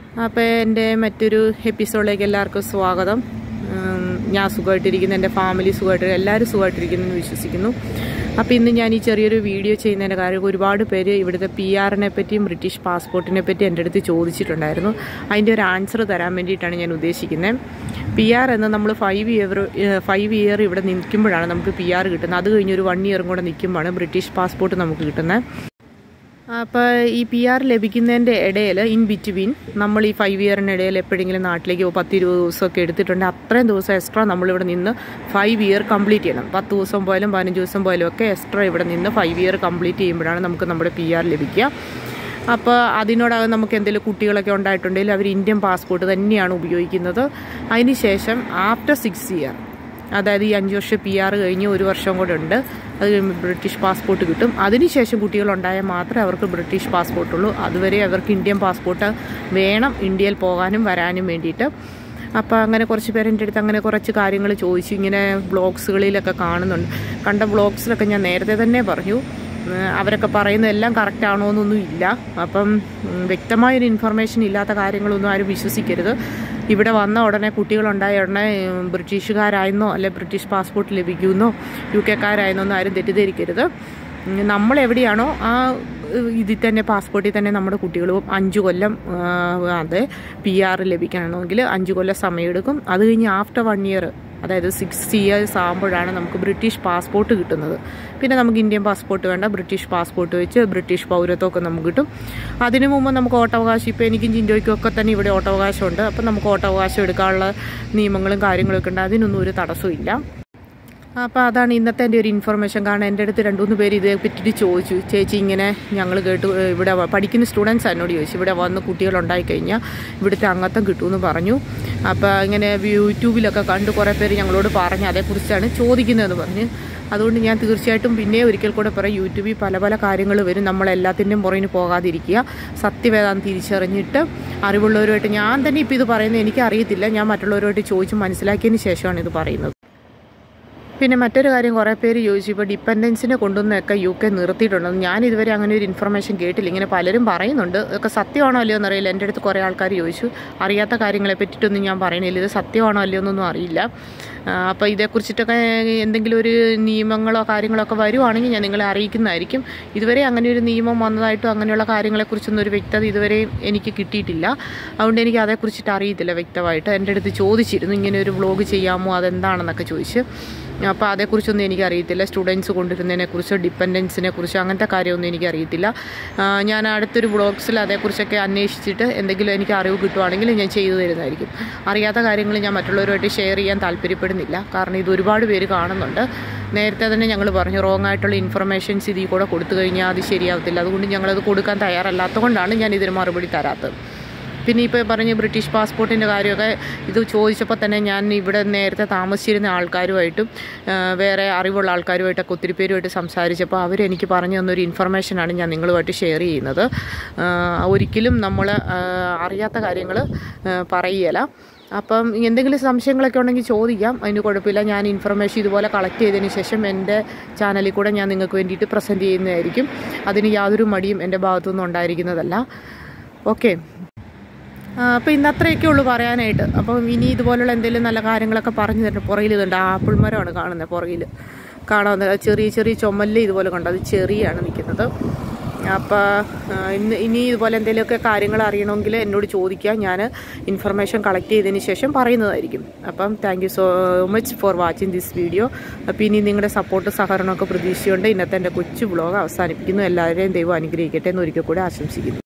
അപ്പോൾ എൻ്റെ മറ്റൊരു എപ്പിസോഡിലേക്ക് എല്ലാവർക്കും സ്വാഗതം ഉം, ഞാൻ സുഖമായിട്ടിരിക്കുന്നു എൻ്റെ ഫാമിലി സുഖമായിട്ട് എല്ലാവരും സുഖമായിട്ടിരിക്കുന്നു എന്ന് വിശ്വസിക്കുന്നു അപ്പോൾ ഇന്ന് ഞാൻ ഈ ചെറിയൊരു വീഡിയോ ചെയ്യുന്നതിൻ്റെ കാര്യം ഒരുപാട് പേര് ഇവിടുത്തെ പി ആറിനെ പറ്റിയും ബ്രിട്ടീഷ് പാസ്പോർട്ടിനെ പറ്റി എൻ്റെ അടുത്ത് ചോദിച്ചിട്ടുണ്ടായിരുന്നു അതിൻ്റെ ഒരു ആൻസർ തരാൻ വേണ്ടിയിട്ടാണ് ഞാൻ ഉദ്ദേശിക്കുന്നത് പി ആർ എന്ന് നമ്മൾ ഫൈവ് ഇയർ ഫൈവ് ഇയർ ഇവിടെ നിൽക്കുമ്പോഴാണ് നമുക്ക് പി ആർ കിട്ടുന്നത് അത് കഴിഞ്ഞ് ഒരു വൺ ഇയറും കൂടെ നിൽക്കുമ്പോഴാണ് ബ്രിട്ടീഷ് പാസ്പോർട്ട് നമുക്ക് കിട്ടുന്നത് അപ്പോൾ ഈ പി ആർ ലഭിക്കുന്നതിൻ്റെ ഇടയിൽ ഇൻ ബിറ്റ്വീൻ നമ്മൾ ഈ ഫൈവ് ഇയറിന് ഇടയിൽ എപ്പോഴെങ്കിലും നാട്ടിലേക്ക് പോകും പത്ത് ഇരുപത് ദിവസമൊക്കെ എടുത്തിട്ടുണ്ടെങ്കിൽ അത്രയും ദിവസം എക്സ്ട്രാ നമ്മളിവിടെ നിന്ന് ഫൈവ് ഇയർ കംപ്ലീറ്റ് ചെയ്യണം പത്ത് ദിവസം പോയാലും പതിനഞ്ച് ദിവസം പോയാലും ഒക്കെ എക്സ്ട്രാ ഇവിടെ നിന്ന് ഫൈവ് ഇയർ കംപ്ലീറ്റ് ചെയ്യുമ്പോഴാണ് നമുക്ക് നമ്മുടെ പി ആർ ലഭിക്കുക അപ്പോൾ അതിനോടകം നമുക്ക് എന്തെങ്കിലും കുട്ടികളൊക്കെ ഉണ്ടായിട്ടുണ്ടെങ്കിൽ അവർ ഇന്ത്യൻ പാസ്പോർട്ട് തന്നെയാണ് ഉപയോഗിക്കുന്നത് അതിനുശേഷം ആഫ്റ്റർ സിക്സ് ഇയർ അതായത് ഈ അഞ്ച് വർഷം പി ആർ കഴിഞ്ഞ് ഒരു വർഷം കൂടെ ഉണ്ട് അത് കഴിയുമ്പോൾ ബ്രിട്ടീഷ് പാസ്പോർട്ട് കിട്ടും അതിനുശേഷം കുട്ടികളുണ്ടായാൽ മാത്രമേ അവർക്ക് ബ്രിട്ടീഷ് പാസ്പോർട്ടുള്ളൂ അതുവരെ അവർക്ക് ഇന്ത്യൻ പാസ്പോർട്ട് വേണം ഇന്ത്യയിൽ പോകാനും വരാനും വേണ്ടിയിട്ട് അപ്പോൾ അങ്ങനെ കുറച്ച് പേര് എൻ്റെ അടുത്ത് അങ്ങനെ കുറച്ച് കാര്യങ്ങൾ ചോദിച്ചു ഇങ്ങനെ ബ്ലോഗ്സുകളിലൊക്കെ കാണുന്നുണ്ട് കണ്ട ബ്ലോഗ്സിലൊക്കെ ഞാൻ നേരത്തെ തന്നെ പറഞ്ഞു ഉം, അവരൊക്കെ പറയുന്നതെല്ലാം കറക്റ്റ് ആണോ എന്നൊന്നും ഇല്ല അപ്പം ഉം, വ്യക്തമായൊരു ഇൻഫർമേഷൻ ഇല്ലാത്ത കാര്യങ്ങളൊന്നും ആരും വിശ്വസിക്കരുത് ഇവിടെ വന്ന ഉടനെ കുട്ടികളുണ്ടായ ഉടനെ ഉം, ബ്രിട്ടീഷുകാരായെന്നോ അല്ലെ ബ്രിട്ടീഷ് പാസ്പോർട്ട് ലഭിക്കുമെന്നോ യു കെക്കാരായെന്നോ ഒന്നും ആരും തെറ്റിദ്ധരിക്കരുത് ഉം, നമ്മൾ എവിടെയാണോ ആ ഉം, ഇതിൽ തന്നെ പാസ്പോർട്ടിൽ തന്നെ നമ്മുടെ കുട്ടികളും അഞ്ച് കൊല്ലം ആ, അതെ പി ആർ ലഭിക്കണമെങ്കിൽ അഞ്ച് കൊല്ലം സമയമെടുക്കും അത് കഴിഞ്ഞ് ആഫ്റ്റർ വൺ ഇയർ അതായത് സിക്സ് ഇയേഴ്സ് ആകുമ്പോഴാണ് നമുക്ക് ബ്രിട്ടീഷ് പാസ്പോർട്ട് കിട്ടുന്നത് പിന്നെ നമുക്ക് ഇന്ത്യൻ പാസ്പോർട്ട് വേണ്ട ബ്രിട്ടീഷ് പാസ്പോർട്ട് വെച്ച് ബ്രിട്ടീഷ് പൗരത്വമൊക്കെ നമുക്ക് കിട്ടും അതിനു മുമ്പ് നമുക്ക് ഓട്ടവകാശം ഇപ്പോൾ എനിക്കും ജിൻഡോയ്ക്കും ഒക്കെ തന്നെ ഇവിടെ ഓട്ടവകാശമുണ്ട് അപ്പം നമുക്ക് ഓട്ടവകാശം എടുക്കാനുള്ള നിയമങ്ങളും കാര്യങ്ങളൊക്കെ ഉണ്ട് അതിനൊന്നും ഒരു തടസ്സവും ഇല്ല അപ്പോൾ അതാണ് ഇന്നത്തെ എൻ്റെ ഒരു ഇൻഫർമേഷൻ കാരണം എൻ്റെ അടുത്ത് രണ്ട് മൂന്ന് പേര് ഇതേ പറ്റിയിട്ട് ചോദിച്ചു ചേച്ചി ഇങ്ങനെ ഞങ്ങൾ കേട്ടു ഏ, ഇവിടെ വ- പഠിക്കുന്ന സ്റ്റുഡൻസ് എന്നോട് ചോദിച്ചു ഇവിടെ വന്ന് കുട്ടികളുണ്ടായി കഴിഞ്ഞാൽ ഇവിടുത്തെ അംഗത്വം കിട്ടുമെന്ന് പറഞ്ഞു അപ്പോൾ ഇങ്ങനെ യൂട്യൂബിലൊക്കെ കണ്ട് കുറേ പേര് ഞങ്ങളോട് പറഞ്ഞ് അതേക്കുറിച്ചാണ് ചോദിക്കുന്നതെന്ന് പറഞ്ഞ് അതുകൊണ്ട് ഞാൻ തീർച്ചയായിട്ടും പിന്നെ ഒരിക്കൽ കൂടെ പറയാം യൂട്യൂബിൽ പല പല കാര്യങ്ങൾ വരും നമ്മൾ എല്ലാത്തിൻ്റെയും പുറകിന് പോകാതിരിക്കുക സത്യവേദാന്തം തിരിച്ചറിഞ്ഞിട്ട് അറിവുള്ളവരുമായിട്ട് ഞാൻ തന്നെ ഇപ്പോൾ ഇത് പറയുന്നത് എനിക്ക് അറിയത്തില്ല ഞാൻ മറ്റുള്ളവരുമായിട്ട് ചോദിച്ച് മനസ്സിലാക്കിയതിന് ശേഷമാണ് ഇത് പറയുന്നത് പിന്നെ മറ്റൊരു കാര്യം കുറേ പേര് ചോദിച്ചു ഇപ്പോൾ ഡിപ്പെൻഡൻസിനെ കൊണ്ടുവന്നൊക്കെ യു കെ നിർത്തിയിട്ടുണ്ടെന്ന് ഞാൻ ഇതുവരെ അങ്ങനെ ഒരു ഇൻഫർമേഷൻ കേട്ടില്ല ഇങ്ങനെ പലരും പറയുന്നുണ്ട് ഇതൊക്കെ സത്യമാണോ അല്ലയോ എന്നറിയില്ല എൻ്റെ അടുത്ത് കുറേ ആൾക്കാർ ചോദിച്ചു അറിയാത്ത കാര്യങ്ങളെ പറ്റിയിട്ടൊന്നും ഞാൻ പറയണില്ല ഇത് സത്യമാണോ അല്ലയോ എന്നൊന്നും അറിയില്ല ആ, അപ്പോൾ ഇതേക്കുറിച്ചിട്ടൊക്കെ എന്തെങ്കിലും ഒരു നിയമങ്ങളോ കാര്യങ്ങളോ ഒക്കെ വരുവാണെങ്കിൽ ഞാൻ നിങ്ങളെ അറിയിക്കുന്നതായിരിക്കും ഇതുവരെ അങ്ങനെ ഒരു നിയമം വന്നതായിട്ടോ അങ്ങനെയുള്ള കാര്യങ്ങളെക്കുറിച്ചൊന്നും ഒരു വ്യക്തത ഇതുവരെ എനിക്ക് കിട്ടിയിട്ടില്ല അതുകൊണ്ട് എനിക്ക് അതേക്കുറിച്ചിട്ട് അറിയത്തില്ല വ്യക്തമായിട്ട് എൻ്റെ അടുത്ത് ചോദിച്ചിരുന്നു ഇങ്ങനെ ഒരു വ്ളോഗ് ചെയ്യാമോ അതെന്താണെന്നൊക്കെ ചോദിച്ച് അപ്പോൾ അതേക്കുറിച്ചൊന്നും എനിക്കറിയത്തില്ല സ്റ്റുഡൻസ് കൊണ്ടുവരുന്നതിനെക്കുറിച്ചോ ഡിപ്പെൻഡൻസിനെ കുറിച്ചോ അങ്ങനത്തെ കാര്യമൊന്നും എനിക്കറിയത്തില്ല ആ, ഞാൻ അടുത്തൊരു വ്ളോഗ്സിൽ അതേക്കുറിച്ചൊക്കെ അന്വേഷിച്ചിട്ട് എന്തെങ്കിലും എനിക്ക് അറിവ് കിട്ടുവാണെങ്കിൽ ഞാൻ ചെയ്തു തരുന്നതായിരിക്കും അറിയാത്ത കാര്യങ്ങൾ ഞാൻ മറ്റുള്ളവരുമായിട്ട് ഷെയർ ചെയ്യാൻ താല്പര്യപ്പെടുന്നില്ല കാരണം ഇത് ഒരുപാട് പേര് കാണുന്നുണ്ട് നേരത്തെ തന്നെ ഞങ്ങൾ പറഞ്ഞു റോങ് ആയിട്ടുള്ള ഇൻഫർമേഷൻസ് ഇതിൽ കൂടെ കൊടുത്തു കഴിഞ്ഞാൽ അത് ശരിയാവത്തില്ല അതുകൊണ്ട് ഞങ്ങളത് കൊടുക്കാൻ തയ്യാറല്ലാത്തതുകൊണ്ടാണ് ഞാൻ ഇതിന് മറുപടി തരാത്തത് പിന്നെ ഇപ്പോൾ പറഞ്ഞ ബ്രിട്ടീഷ് പാസ്പോർട്ടിൻ്റെ കാര്യമൊക്കെ ഇത് ചോദിച്ചപ്പോൾ തന്നെ ഞാൻ ഇവിടെ നേരത്തെ താമസിച്ചിരുന്ന ആൾക്കാരുമായിട്ടും ആ, വേറെ അറിവുള്ള ആൾക്കാരുമായിട്ടൊക്കെ ഒത്തിരി പേരുമായിട്ട് സംസാരിച്ചപ്പോൾ അവരെനിക്ക് പറഞ്ഞു തന്നൊരു ഇൻഫർമേഷനാണ് ഞാൻ നിങ്ങളുമായിട്ട് ഷെയർ ചെയ്യുന്നത് ആ, ഒരിക്കലും നമ്മൾ അറിയാത്ത കാര്യങ്ങൾ പറയുകയില്ല അപ്പം എന്തെങ്കിലും സംശയങ്ങളൊക്കെ ഉണ്ടെങ്കിൽ ചോദിക്കാം അതിന് കുഴപ്പമില്ല ഞാൻ ഇൻഫർമേഷൻ ഇതുപോലെ കളക്ട് ചെയ്തതിന് ശേഷം എൻ്റെ ചാനലിൽ കൂടെ ഞാൻ നിങ്ങൾക്ക് വേണ്ടിയിട്ട് പ്രസൻറ്റ് ചെയ്യുന്നതായിരിക്കും അതിന് യാതൊരു മടിയും എൻ്റെ ഭാഗത്തുനിന്നും ഉണ്ടായിരിക്കുന്നതല്ല ഓക്കെ അപ്പോൾ ഇന്ന് അത്രയൊക്കെ ഉള്ളൂ പറയാനായിട്ട് അപ്പം ഇനി ഇതുപോലുള്ള എന്തെങ്കിലും നല്ല കാര്യങ്ങളൊക്കെ പറഞ്ഞു തരണം പുറകിൽ ഇതുണ്ട് ആപ്പിൾ മരമാണ് കാണുന്നത് പുറകിൽ കാണാവുന്ന ചെറിയ ചെറിയ ചുമല് ഇതുപോലെ കണ്ടു അത് ചെറിയാണ് നിൽക്കുന്നത് അപ്പോൾ ഇന്ന് ഇനി ഇതുപോലെ എന്തെങ്കിലുമൊക്കെ കാര്യങ്ങൾ അറിയണമെങ്കിൽ എന്നോട് ചോദിക്കുക ഞാൻ ഇൻഫർമേഷൻ കളക്ട് ചെയ്തതിന് ശേഷം പറയുന്നതായിരിക്കും അപ്പം thank you so much for watching this video അപ്പോൾ ഇനി നിങ്ങളുടെ സപ്പോർട്ട് സഹകരണമൊക്കെ പ്രതീക്ഷിച്ചുകൊണ്ട് ഇന്നത്തെ എൻ്റെ കൊച്ചു ബ്ലോഗ് അവസാനിപ്പിക്കുന്നു എല്ലാവരെയും ദൈവം അനുഗ്രഹിക്കട്ടെ എന്ന് ഒരിക്കൽ കൂടെ ആശംസിക്കുന്നു